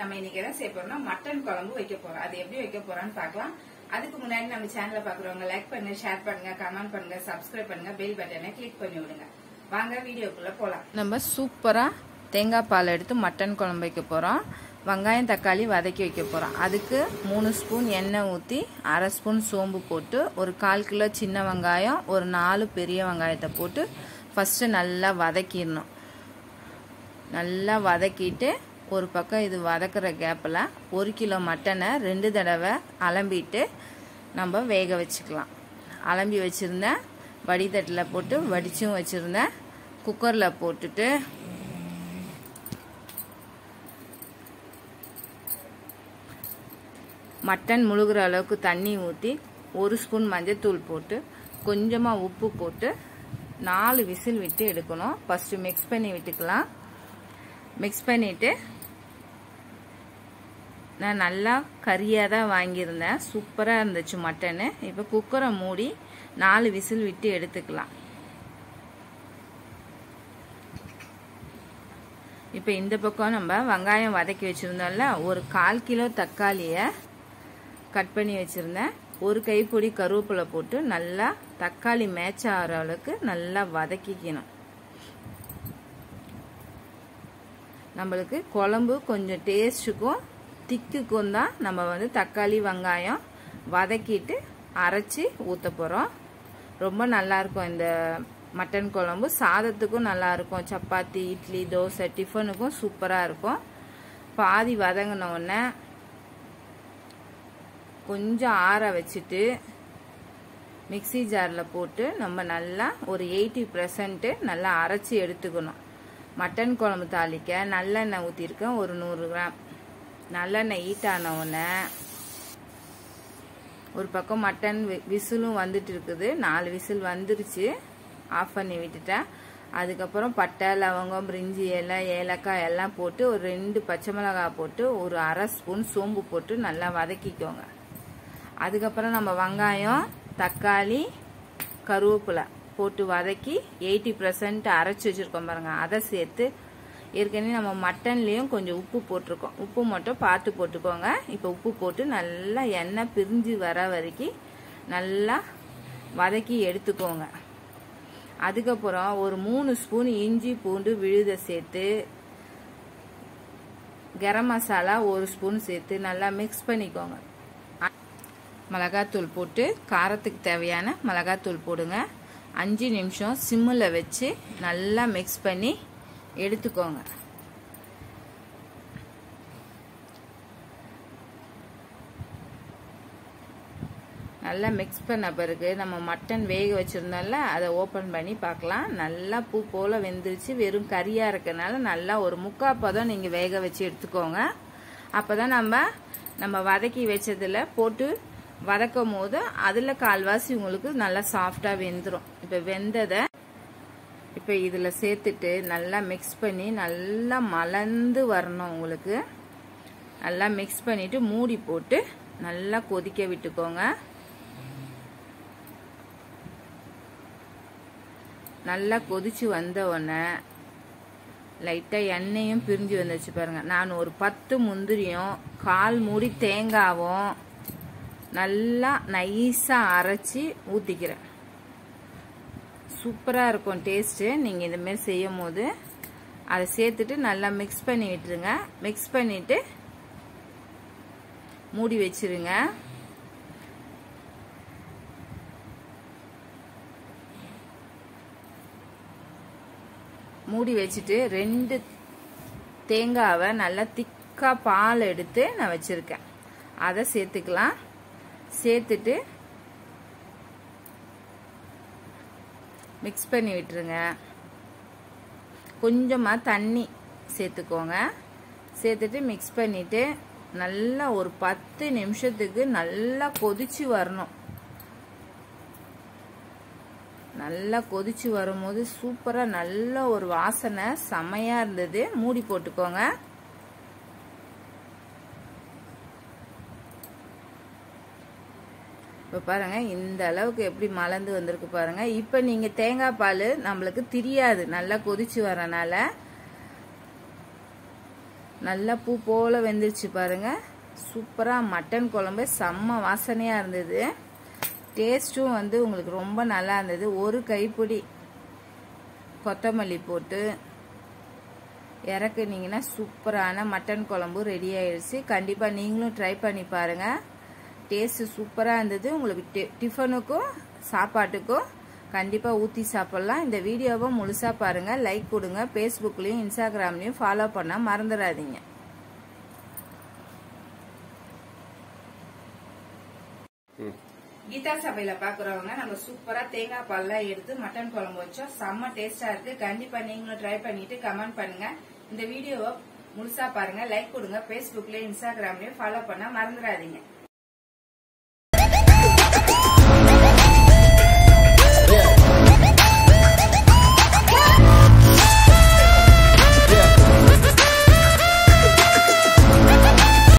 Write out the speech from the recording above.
நம்ம இன்னைக்கு என்ன செய்ய போறோம்னா மட்டன் குழம்பு வைக்க போறோம் அது எப்படி வைக்க போறோம்னு பார்க்கலாம் அதுக்கு முன்னாடி நம்ம சேனலை பாக்குறவங்க லைக் பண்ணுங்க ஷேர் பண்ணுங்க கமெண்ட் பண்ணுங்க சப்ஸ்கிரைப் பண்ணுங்க பெல் பட்டனை கிளிக் பண்ணி விடுங்க வாங்க வீடியோக்குள்ள போலாம் நம்ம சூப்பராக தேங்காய் பால் எடுத்து மட்டன் குழம்பு வைக்க போகிறோம் வெங்காயம் தக்காளி வதக்கி வைக்க போகிறோம் அதுக்கு மூணு ஸ்பூன் எண்ணெய் ஊற்றி அரை ஸ்பூன் சோம்பு போட்டு ஒரு கால் கிலோ சின்ன வெங்காயம் ஒரு நாலு பெரிய வெங்காயத்தை போட்டு ஃபஸ்ட்டு நல்லா வதக்கிடணும் நல்லா வதக்கிட்டு ஒரு பக்கம் இது வதக்குற கேப்பில் ஒரு கிலோ மட்டனை ரெண்டு தடவை அலம்பிட்டு நம்ம வேக வச்சுக்கலாம் அலம்பி வச்சுருந்தேன் வடிதட்டில் போட்டு வடிச்சும் வச்சுருந்தேன் குக்கரில் போட்டுட்டு மட்டன் முழுகிற அளவுக்கு தண்ணி ஊற்றி ஒரு ஸ்பூன் மஞ்சத்தூள் போட்டு கொஞ்சமாக உப்பு போட்டு நாலு விசில் விட்டு எடுக்கணும் ஃபஸ்ட்டு மிக்ஸ் பண்ணி விட்டுக்கலாம் மிக்ஸ் பண்ணிவிட்டு நான் நல்லா கறியாக தான் வாங்கியிருந்தேன் சூப்பராக இருந்துச்சு மட்டனு இப்போ குக்கரை மூடி நாலு விசில் விட்டு எடுத்துக்கலாம் இப்போ இந்த பக்கம் நம்ம வெங்காயம் வதக்கி வச்சுருந்தோம்ல ஒரு கால் கிலோ தக்காளியை கட் பண்ணி வச்சுருந்தேன் ஒரு கைப்பொடி கருவேப்பிலை போட்டு நல்லா தக்காளி மேட்ச் ஆகிற அளவுக்கு நல்லா வதக்கிக்கணும் நம்மளுக்கு குழம்பு கொஞ்சம் டேஸ்ட்டுக்கும் திக்குக்கும் தான் நம்ம வந்து தக்காளி வெங்காயம் வதக்கிட்டு அரைச்சி ஊற்ற போகிறோம் ரொம்ப நல்லாயிருக்கும் இந்த மட்டன் குழம்பு சாதத்துக்கும் நல்லாயிருக்கும் சப்பாத்தி இட்லி தோசை டிஃபனுக்கும் சூப்பராக இருக்கும் பாதி வதங்கின உடனே கொஞ்சம் ஆற வச்சுட்டு மிக்சி ஜாரில் போட்டு நம்ம நல்லா ஒரு எயிட்டி பர்சன்ட்டு நல்லா அரைச்சி எடுத்துக்கணும் மட்டன் குழம்பு தாளிக்க நல்லெண்ணெய் ஊற்றிருக்கேன் ஒரு நூறு கிராம் நல்லெண்ணெய் ஹீட் ஆன உடனே ஒரு பக்கம் மட்டன் விசிலும் வந்துட்டு இருக்குது நாலு விசில் வந்துருச்சு ஆஃப் பண்ணி விட்டுட்டேன் அதுக்கப்புறம் பட்டை லவங்கம் பிரிஞ்சி இலை ஏலக்காய் எல்லாம் போட்டு ஒரு ரெண்டு பச்சை மிளகாய் போட்டு ஒரு அரை ஸ்பூன் சோம்பு போட்டு நல்லா வதக்கிக்கோங்க அதுக்கப்புறம் நம்ம வெங்காயம் தக்காளி கருவேப்பிலை போட்டு வதக்கி எயிட்டி பர்சன்ட் அரைச்சி வச்சுருக்கோம் பாருங்கள் அதை சேர்த்து ஏற்கனவே நம்ம மட்டன்லேயும் கொஞ்சம் உப்பு போட்டிருக்கோம் உப்பு மட்டும் பார்த்து போட்டுக்கோங்க இப்போ உப்பு போட்டு நல்லா எண்ணெய் பிரிஞ்சு வர வரைக்கும் நல்லா வதக்கி எடுத்துக்கோங்க அதுக்கப்புறம் ஒரு மூணு ஸ்பூன் இஞ்சி பூண்டு விழுத சேர்த்து கரம் மசாலா ஒரு ஸ்பூன் சேர்த்து நல்லா மிக்ஸ் பண்ணிக்கோங்க மிளகாத்தூள் போட்டு காரத்துக்கு தேவையான மிளகாத்தூள் போடுங்க அஞ்சு நிமிஷம் சிம்மில் வச்சு நல்லா மிக்ஸ் பண்ணி எடுத்துக்கோங்க நல்லா மிக்ஸ் பண்ண பிறகு நம்ம மட்டன் வேக வச்சுருந்தோம்ல அதை ஓப்பன் பண்ணி பார்க்கலாம் நல்லா பூ போல் வெந்துருச்சு வெறும் கறியாக இருக்கனால நல்லா ஒரு முக்கால் பதம் நீங்கள் வேக வச்சு எடுத்துக்கோங்க அப்போ தான் நம்ம நம்ம வதக்கி வச்சதில் போட்டு வதக்கும் போது அதில் கால்வாசி உங்களுக்கு நல்லா சாஃப்டாக வெந்துடும் இப்போ வெந்ததை இப்போ இதில் சேர்த்துட்டு நல்லா மிக்ஸ் பண்ணி நல்லா மலர்ந்து வரணும் உங்களுக்கு நல்லா மிக்ஸ் பண்ணிவிட்டு மூடி போட்டு நல்லா கொதிக்க விட்டுக்கோங்க நல்லா கொதிச்சு வந்த உடனே லைட்டாக எண்ணெயும் பிரிஞ்சு வந்துச்சு பாருங்கள் நான் ஒரு பத்து முந்திரியும் கால் மூடி தேங்காவும் நல்லா நைஸாக அரைச்சி ஊற்றிக்கிறேன் சூப்பராக இருக்கும் டேஸ்ட்டு நீங்கள் இந்தமாரி செய்யும் போது அதை சேர்த்துட்டு நல்லா மிக்ஸ் பண்ணி விட்டுருங்க மிக்ஸ் பண்ணிவிட்டு மூடி வச்சிருங்க மூடி வச்சுட்டு ரெண்டு தேங்காவை நல்லா திக்காக பால் எடுத்து நான் வச்சுருக்கேன் அதை சேர்த்துக்கலாம் சேர்த்துட்டு மிக்ஸ் பண்ணி விட்டுருங்க கொஞ்சமாக தண்ணி சேர்த்துக்கோங்க சேர்த்துட்டு மிக்ஸ் பண்ணிவிட்டு நல்லா ஒரு பத்து நிமிஷத்துக்கு நல்லா கொதிச்சு வரணும் நல்லா கொதிச்சு வரும்போது சூப்பராக நல்ல ஒரு வாசனை செமையாக இருந்தது மூடி போட்டுக்கோங்க இப்போ பாருங்கள் இந்த அளவுக்கு எப்படி மலர்ந்து வந்திருக்கு பாருங்கள் இப்போ நீங்கள் தேங்காய் பால் நம்மளுக்கு தெரியாது நல்லா கொதிச்சு வரனால நல்லா பூ போல் வெந்துருச்சு பாருங்க சூப்பராக மட்டன் குழம்பு செம்ம வாசனையாக இருந்தது டேஸ்ட்டும் வந்து உங்களுக்கு ரொம்ப நல்லா இருந்தது ஒரு கைப்பிடி கொத்தமல்லி போட்டு இறக்குனீங்கன்னா சூப்பரான மட்டன் குழம்பு ரெடி ஆயிடுச்சு கண்டிப்பாக நீங்களும் ட்ரை பண்ணி பாருங்கள் டேஸ்ட்டு சூப்பராக இருந்தது உங்களுக்கு டி- டிஃபனுக்கும் சாப்பாட்டுக்கும் கண்டிப்பாக ஊற்றி சாப்பிட்லாம் இந்த வீடியோவை முழுசாக பாருங்கள் லைக் கொடுங்க ஃபேஸ்புக்லேயும் இன்ஸ்டாகிராம்லேயும் ஃபாலோ பண்ண மறந்துடாதீங்க கீதா சபையில பாக்குறவங்க நம்ம சூப்பரா தேங்காய் பால்லாம் எடுத்து மட்டன் குழம்பு வச்சோம் செம்ம டேஸ்டா இருக்கு கண்டிப்பா நீங்களும் ட்ரை பண்ணிட்டு கமெண்ட் பண்ணுங்க இந்த வீடியோவை முழுசா பாருங்க லைக் கொடுங்க Facebookலயும் இன்ஸ்டாகிராம்லயும் ஃபாலோ பண்ண மறந்துடாதீங்க